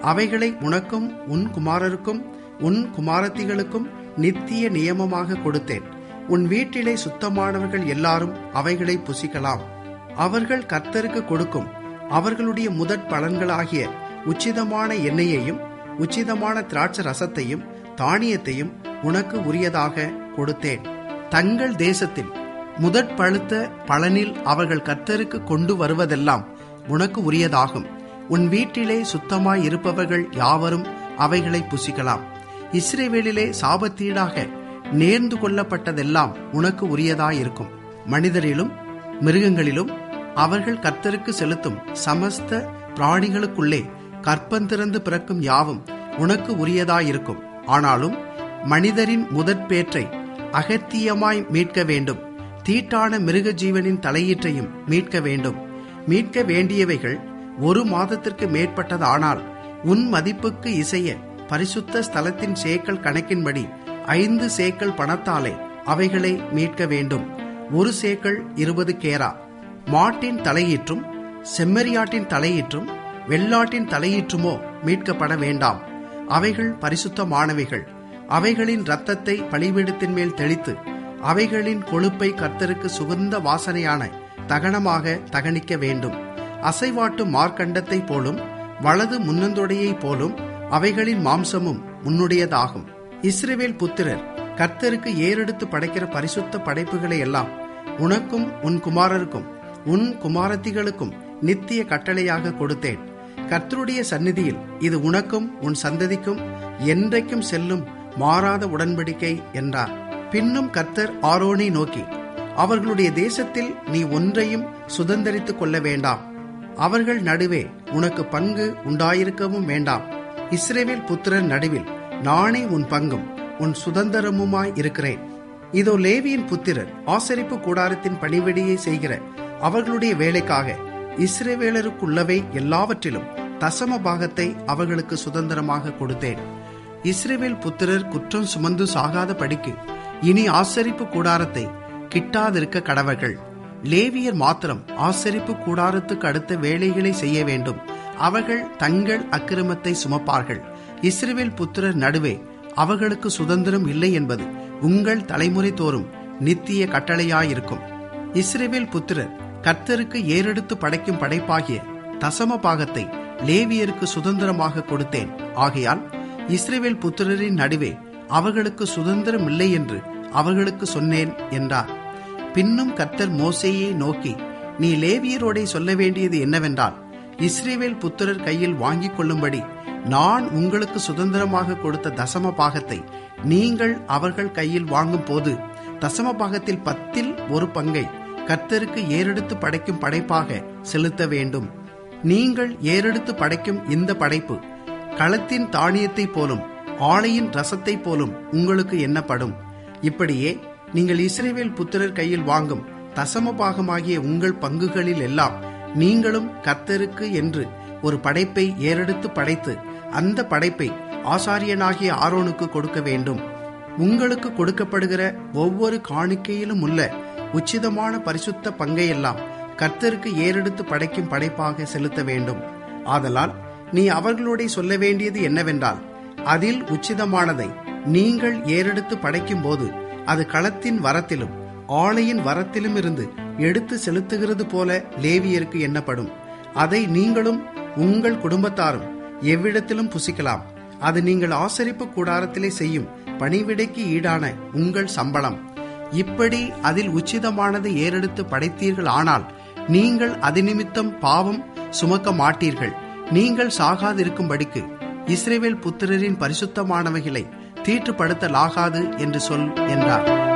அவைகளை உனக்கும் உன் குமாரருக்கும் உன் குமாரத்திகளுக்கும் நித்திய நியமமாக கொடுத்தேன் உன் வீட்டிலே சுத்தமானவர்கள் எல்லாரும் அவைகளை புசிக்கலாம் அவர்கள் கர்த்தருக்கு கொடுக்கும் அவர்களுடைய முதற் பலன்களாகிய உச்சிதமான எண்ணெயையும் உச்சிதமான திராட்சை ரசத்தையும் தானியத்தையும் உனக்கு உரியதாக கொடுத்தேன் தங்கள் தேசத்தில் முதற் பழுத்த பலனில் அவர்கள் கர்த்தருக்கு கொண்டு வருவதெல்லாம் உனக்கு உரியதாகும் உன் வீட்டிலே சுத்தமாய் இருப்பவர்கள் யாவரும் அவைகளை புசிக்கலாம் இஸ்ரேவேலிலே சாபத்தீடாக நேர்ந்து கொள்ளப்பட்டதெல்லாம் உனக்கு உரியதாயிருக்கும் மனிதரிலும் மிருகங்களிலும் அவர்கள் கர்த்தருக்கு செலுத்தும் சமஸ்த பிராணிகளுக்குள்ளே கற்பந்திறந்து பிறக்கும் யாவும் உனக்கு உரியதாயிருக்கும் ஆனாலும் மனிதரின் முதற்பேற்றை அகத்தியமாய் மீட்க வேண்டும் தீட்டான மிருக ஜீவனின் தலையீற்றையும் மீட்க வேண்டும் மீட்க வேண்டியவைகள் ஒரு மாதத்திற்கு மேற்பட்டதானால் உன் மதிப்புக்கு இசைய பரிசுத்த ஸ்தலத்தின் சேக்கல் கணக்கின்படி ஐந்து சேக்கல் பணத்தாலே அவைகளை மீட்க வேண்டும் ஒரு சேக்கல் இருபது கேரா மாட்டின் தலையீற்றும் செம்மறியாட்டின் தலையீற்றும் வெள்ளாட்டின் தலையீற்றுமோ மீட்கப்பட வேண்டாம் அவைகள் பரிசுத்தமானவைகள் அவைகளின் இரத்தத்தை பலிபீடத்தின் மேல் தெளித்து அவைகளின் கொழுப்பை கர்த்தருக்கு சுகந்த வாசனையான தகனமாக தகனிக்க வேண்டும் அசைவாட்டு மார்க்கண்டத்தை போலும் வலது முன்னந்தொடையைப் போலும் அவைகளின் மாம்சமும் உன்னுடையதாகும் இஸ்ரேவேல் புத்திரர் கர்த்தருக்கு ஏறெடுத்து படைக்கிற பரிசுத்த படைப்புகளை எல்லாம் உனக்கும் உன் குமாரருக்கும் உன் குமாரத்திகளுக்கும் நித்திய கட்டளையாக கொடுத்தேன் கர்த்தருடைய சந்நிதியில் இது உனக்கும் உன் சந்ததிக்கும் என்றைக்கும் செல்லும் மாறாத உடன்படிக்கை என்றார் பின்னும் கர்த்தர் ஆரோனை நோக்கி அவர்களுடைய தேசத்தில் நீ ஒன்றையும் சுதந்திரித்துக் கொள்ள வேண்டாம் அவர்கள் நடுவே உனக்கு பங்கு உண்டாயிருக்கவும் வேண்டாம் இஸ்ரேவேல் புத்திரன் நடுவில் நானே உன் பங்கும் உன் சுதந்திரமுமாய் இருக்கிறேன் இதோ லேவியின் புத்திரர் ஆசரிப்பு கூடாரத்தின் பணிவிடையை செய்கிற அவர்களுடைய வேலைக்காக இஸ்ரேவேலருக்குள்ளவை எல்லாவற்றிலும் தசம பாகத்தை அவர்களுக்கு சுதந்திரமாக கொடுத்தேன் இஸ்ரேவேல் புத்திரர் குற்றம் சுமந்து சாகாத படிக்கு இனி ஆசரிப்பு கூடாரத்தை கிட்டாதிருக்க கடவர்கள் லேவியர் மாத்திரம் ஆசரிப்பு கூடாரத்துக்கு அடுத்த வேலைகளை செய்ய வேண்டும் அவர்கள் தங்கள் அக்கிரமத்தை சுமப்பார்கள் இஸ்ரேவேல் புத்திரர் நடுவே அவர்களுக்கு சுதந்திரம் இல்லை என்பது உங்கள் தலைமுறை தோறும் நித்திய கட்டளையாயிருக்கும் இஸ்ரேவேல் புத்திரர் கர்த்தருக்கு ஏறெடுத்து படைக்கும் படைப்பாகிய தசம பாகத்தை லேவியருக்கு சுதந்திரமாக கொடுத்தேன் ஆகையால் இஸ்ரேவேல் புத்திரரின் நடுவே அவர்களுக்கு சுதந்திரம் இல்லை என்று அவர்களுக்கு சொன்னேன் என்றார் பின்னும் கர்த்தர் மோசேயை நோக்கி நீ லேவியரோடே சொல்ல வேண்டியது என்னவென்றால் இஸ்ரேவேல் புத்திரர் கையில் வாங்கிக் கொள்ளும்படி நான் உங்களுக்கு சுதந்திரமாக கொடுத்த தசம பாகத்தை நீங்கள் அவர்கள் கையில் வாங்கும் போது தசம பாகத்தில் பத்தில் ஒரு பங்கை கர்த்தருக்கு ஏறெடுத்து படைக்கும் படைப்பாக செலுத்த வேண்டும் நீங்கள் ஏறெடுத்து படைக்கும் இந்த படைப்பு களத்தின் தானியத்தைப் போலும் ஆலையின் ரசத்தைப் போலும் உங்களுக்கு எண்ணப்படும் இப்படியே நீங்கள் இஸ்ரேவேல் புத்திரர் கையில் வாங்கும் தசம பாகமாகிய உங்கள் பங்குகளில் எல்லாம் நீங்களும் கர்த்தருக்கு என்று ஒரு படைப்பை ஏறெடுத்து படைத்து அந்த படைப்பை ஆசாரியனாகிய ஆரோனுக்கு கொடுக்க வேண்டும் உங்களுக்கு கொடுக்கப்படுகிற ஒவ்வொரு காணிக்கையிலும் உள்ள உச்சிதமான பரிசுத்த பங்கையெல்லாம் கர்த்தருக்கு ஏறெடுத்து படைக்கும் படைப்பாக செலுத்த வேண்டும் ஆதலால் நீ அவர்களோட சொல்ல வேண்டியது என்னவென்றால் அதில் உச்சிதமானதை நீங்கள் ஏறெடுத்து படைக்கும் போது அது களத்தின் வரத்திலும் ஆலையின் வரத்திலும் இருந்து எடுத்து செலுத்துகிறது போல லேவியருக்கு எண்ணப்படும் அதை நீங்களும் உங்கள் குடும்பத்தாரும் எவ்விடத்திலும் புசிக்கலாம் அது நீங்கள் ஆசரிப்பு கூடாரத்திலே செய்யும் பணிவிடைக்கு ஈடான உங்கள் சம்பளம் இப்படி அதில் உச்சிதமானது ஏறெடுத்து படைத்தீர்கள் ஆனால் நீங்கள் அது நிமித்தம் பாவம் சுமக்க மாட்டீர்கள் நீங்கள் சாகாதிருக்கும்படிக்கு இஸ்ரேவேல் புத்திரரின் பரிசுத்தமானவைகளை தீட்டுப்படுத்தலாகாது என்று சொல் என்றார்